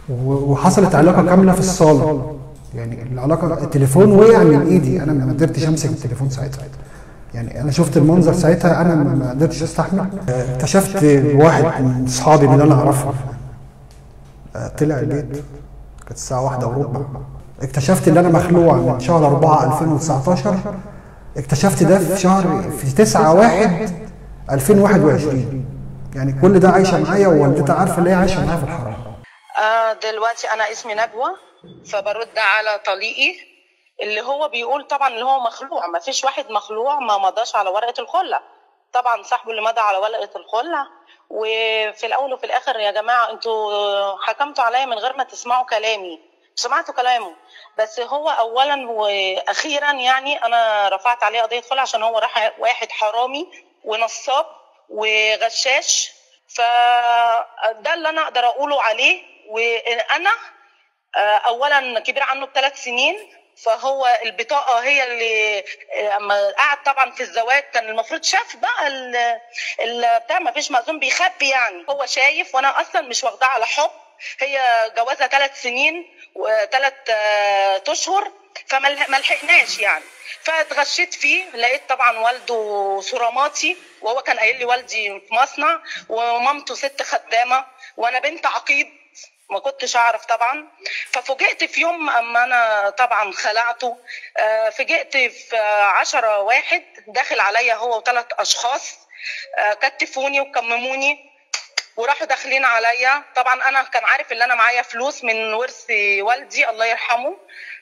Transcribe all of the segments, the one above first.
و- وحصلت علاقه كامله في الصاله يعني العلاقه التليفون وقع من ايدي انا ما قدرتش امسك التليفون ساعتها يعني انا شفت المنظر ساعتها انا ما ما قدرتش استحمل آه، اكتشفت واحد من اصحابي من اللي انا اعرفهم آه، طلع البيت كانت الساعه واحدة وربع اكتشفت ان انا مخلوع من شهر 4 2019 اكتشفت ده في شهر في 9 1 2021 يعني كل ده عايشه معايا ووالدتها عارفه ان هي عايشه معايا في الحرام آه دلوقتي انا اسمي نجوى فبرد على طليقي اللي هو بيقول طبعا اللي هو مخلوع ما فيش واحد مخلوع ما مضاش على ورقه الخلع طبعا صاحبه اللي مضى على ورقه الخلع وفي الاول وفي الاخر يا جماعه انتوا حكمتوا عليا من غير ما تسمعوا كلامي سمعتوا كلامه بس هو اولا واخيرا يعني انا رفعت عليه قضيه خلع عشان هو راح واحد حرامي ونصاب وغشاش فده اللي انا اقدر اقوله عليه وانا آه، اولا كبير عنه بثلاث سنين فهو البطاقه هي اللي آه، اما قعد طبعا في الزواج كان المفروض شاف بقى ال- ال- بتاع ما فيش مأذون بيخبي يعني هو شايف وانا اصلا مش واخداه على حب هي جوازها ثلاث سنين وثلاث اشهر فما ما لحقناش يعني فاتغشيت فيه لقيت طبعا والده صراماتي وهو كان قايل لي والدي في مصنع ومامته ست خدامه وانا بنت عقيد ما كنتش اعرف طبعا ففوجئت في يوم اما انا طبعا خلعته آه، فوجئت في عشرة واحد داخل عليا هو وثلاث اشخاص آه، كتفوني وكمموني وراحوا داخلين عليا طبعا انا كان عارف ان انا معايا فلوس من ورث والدي الله يرحمه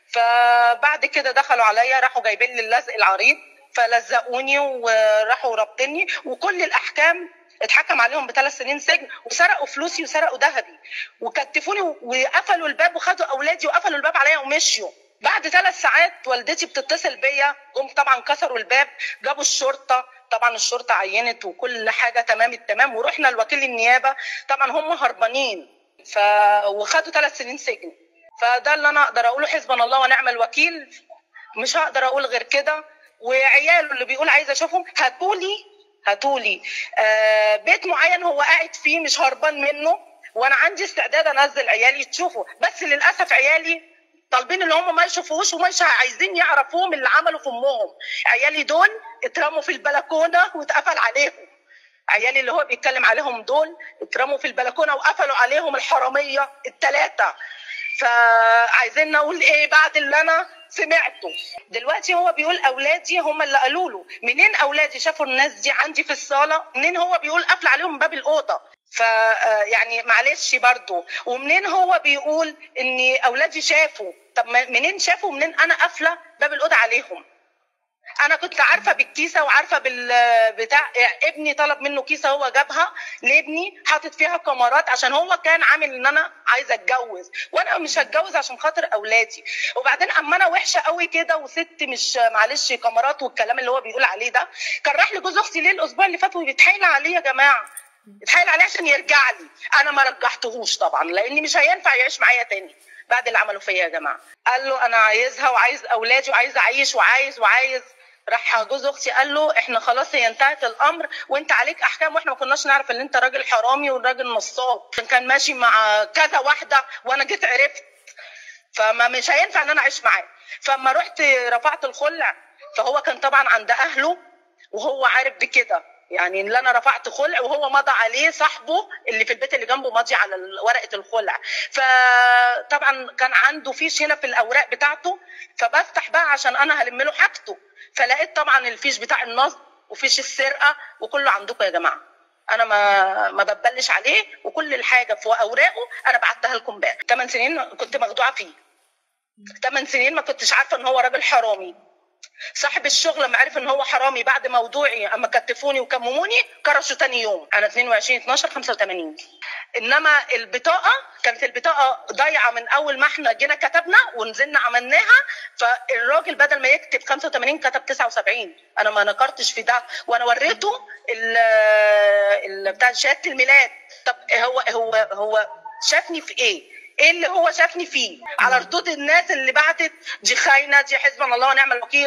فبعد كده دخلوا عليا راحوا جايبين لي اللزق العريض فلزقوني وراحوا رابطيني وكل الاحكام اتحكم عليهم بثلاث سنين سجن وسرقوا فلوسي وسرقوا ذهبي وكتفوني وقفلوا الباب وخدوا اولادي وقفلوا الباب عليا ومشيوا بعد ثلاث ساعات والدتي بتتصل بيا جم طبعا كسروا الباب جابوا الشرطه طبعا الشرطه عينت وكل حاجه تمام التمام ورحنا لوكيل النيابه طبعا هم هربانين ف وخدوا ثلاث سنين سجن فده اللي انا اقدر اقوله حسبنا الله ونعم الوكيل مش هقدر اقول غير كده وعياله اللي بيقول عايز اشوفهم هاتولي هاتولي آه بيت معين هو قاعد فيه مش هربان منه وانا عندي استعداد انزل عيالي تشوفه بس للاسف عيالي طالبين ان هم ما يشوفوش ومش عايزين يعرفوهم اللي عملوا في امهم عيالي دول اترموا في البلكونه واتقفل عليهم عيالي اللي هو بيتكلم عليهم دول اترموا في البلكونه وقفلوا عليهم الحراميه الثلاثه فعايزين نقول ايه بعد اللي انا سمعته دلوقتي هو بيقول اولادي هم اللي قالوا له منين اولادي شافوا الناس دي عندي في الصاله منين هو بيقول قفل عليهم باب الاوضه ف يعني معلش برضو ومنين هو بيقول ان اولادي شافوا طب منين شافوا منين انا قافله باب الاوضه عليهم انا كنت عارفه بالكيسه وعارفه بالبتاع ابني طلب منه كيسه هو جابها لابني حاطط فيها كاميرات عشان هو كان عامل ان انا عايزه اتجوز وانا مش هتجوز عشان خاطر اولادي وبعدين اما انا وحشه قوي كده وست مش معلش كاميرات والكلام اللي هو بيقول عليه ده كان راح لجوز اختي ليه الاسبوع اللي فات وبيتحايل عليه يا جماعه اتحايل عليه عشان يرجع لي انا ما رجحتهوش طبعا لاني مش هينفع يعيش معايا تاني بعد اللي عملوا فيا يا جماعه قال له انا عايزها وعايز اولادي وعايز اعيش وعايز وعايز راح جوز اختي قال له احنا خلاص هي انتهت الامر وانت عليك احكام واحنا ما كناش نعرف ان انت راجل حرامي وراجل نصاب كان ماشي مع كذا واحده وانا جيت عرفت فما مش هينفع ان انا اعيش معاه فاما رحت رفعت الخلع فهو كان طبعا عند اهله وهو عارف بكده يعني اللي انا رفعت خلع وهو مضى عليه صاحبه اللي في البيت اللي جنبه ماضي على ورقه الخلع فطبعا كان عنده فيش هنا في الاوراق بتاعته فبفتح بقى عشان انا هلم له حاجته فلقيت طبعا الفيش بتاع النصب وفيش السرقه وكله عندكم يا جماعه انا ما ما ببلش عليه وكل الحاجه في اوراقه انا بعتها لكم امبارح 8 سنين كنت مخدوعه فيه 8 سنين ما كنتش عارفه ان هو راجل حرامي صاحب الشغل لما عرف ان هو حرامي بعد موضوعي اما كتفوني وكمموني كرشوا تاني يوم انا 22 12 85 انما البطاقه كانت البطاقه ضايعه من اول ما احنا جينا كتبنا ونزلنا عملناها فالراجل بدل ما يكتب 85 كتب 79 انا ما نكرتش في ده وانا وريته ال بتاع شهاده الميلاد طب هو هو هو شافني في ايه؟ ايه اللي هو شافني فيه على ردود الناس اللي بعتت دي خاينه دي حسبنا الله ونعم الوكيل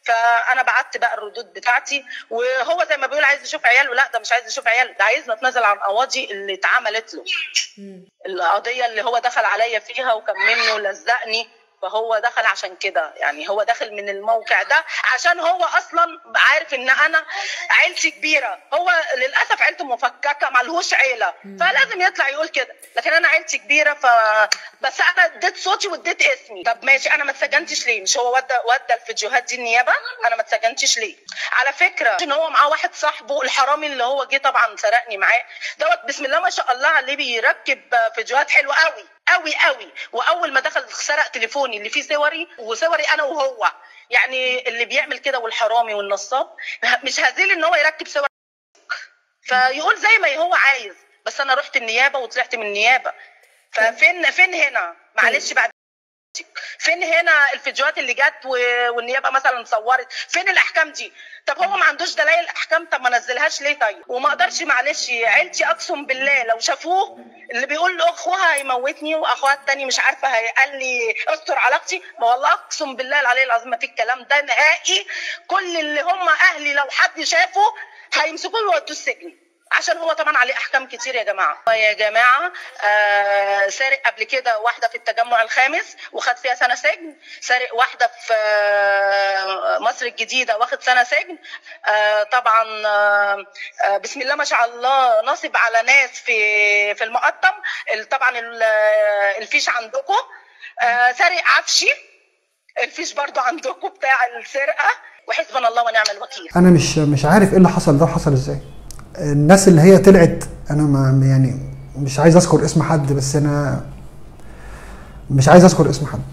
فانا بعت بقى الردود بتاعتي وهو زي ما بيقول عايز يشوف عياله لا ده مش عايز يشوف عياله ده عايز نتنازل عن قواضي اللي اتعملت له القضيه اللي هو دخل عليا فيها وكان منه لزقني فهو دخل عشان كده يعني هو داخل من الموقع ده عشان هو اصلا عارف ان انا عيلتي كبيره هو للاسف عيلته مفككه ملهوش عيله فلازم يطلع يقول كده لكن انا عيلتي كبيره ف بس انا اديت صوتي واديت اسمي طب ماشي انا ما اتسجنتش ليه مش هو ودى ودى الفيديوهات دي النيابه انا ما اتسجنتش ليه على فكره ان هو معاه واحد صاحبه الحرامي اللي هو جه طبعا سرقني معاه دوت بسم الله ما شاء الله عليه بيركب فيديوهات حلوه قوي قوي قوي واول ما دخل سرق تليفوني اللي فيه صوري وصوري انا وهو يعني اللي بيعمل كده والحرامي والنصاب مش هزيل ان هو يركب صور فيقول زي ما هو عايز بس انا رحت النيابه وطلعت من النيابه ففين فين هنا معلش بعد فين هنا الفيديوهات اللي جت والنيابه مثلا صورت فين الاحكام دي طب هو ما عندوش دلائل احكام طب ما نزلهاش ليه طيب وما اقدرش معلش عيلتي اقسم بالله لو شافوه اللي بيقول لاخوها هيموتني واخوها التاني مش عارفه قال لي استر علاقتي ما والله اقسم بالله العلي العظيم ما في الكلام ده نهائي كل اللي هم اهلي لو حد شافه هيمسكوه ويودوه السجن عشان هو طبعا عليه احكام كتير يا جماعه يا جماعه آه سارق قبل كده واحده في التجمع الخامس وخد فيها سنه سجن سارق واحده في آه مصر الجديده واخد سنه سجن آه طبعا آه بسم الله ما شاء الله نصب على ناس في في المقطم طبعا الفيش عندكم آه سارق عفشي الفيش برضو عندكم بتاع السرقه وحسبنا الله ونعم الوكيل انا مش مش عارف ايه اللي حصل ده حصل ازاي الناس اللي هي طلعت انا ما يعني مش عايز اذكر اسم حد بس انا مش عايز اذكر اسم حد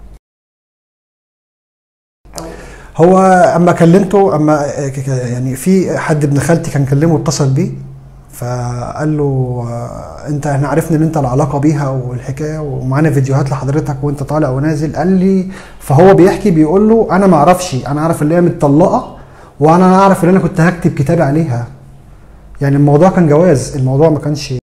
هو اما كلمته اما يعني في حد ابن خالتي كان كلمه اتصل بيه فقال له انت احنا عرفنا ان انت العلاقه بيها والحكايه ومعانا فيديوهات لحضرتك وانت طالع ونازل قال لي فهو بيحكي بيقول له انا ما اعرفش انا اعرف اللي هي متطلقه وانا اعرف ان انا كنت هكتب كتابي عليها يعني الموضوع كان جواز الموضوع ما كانش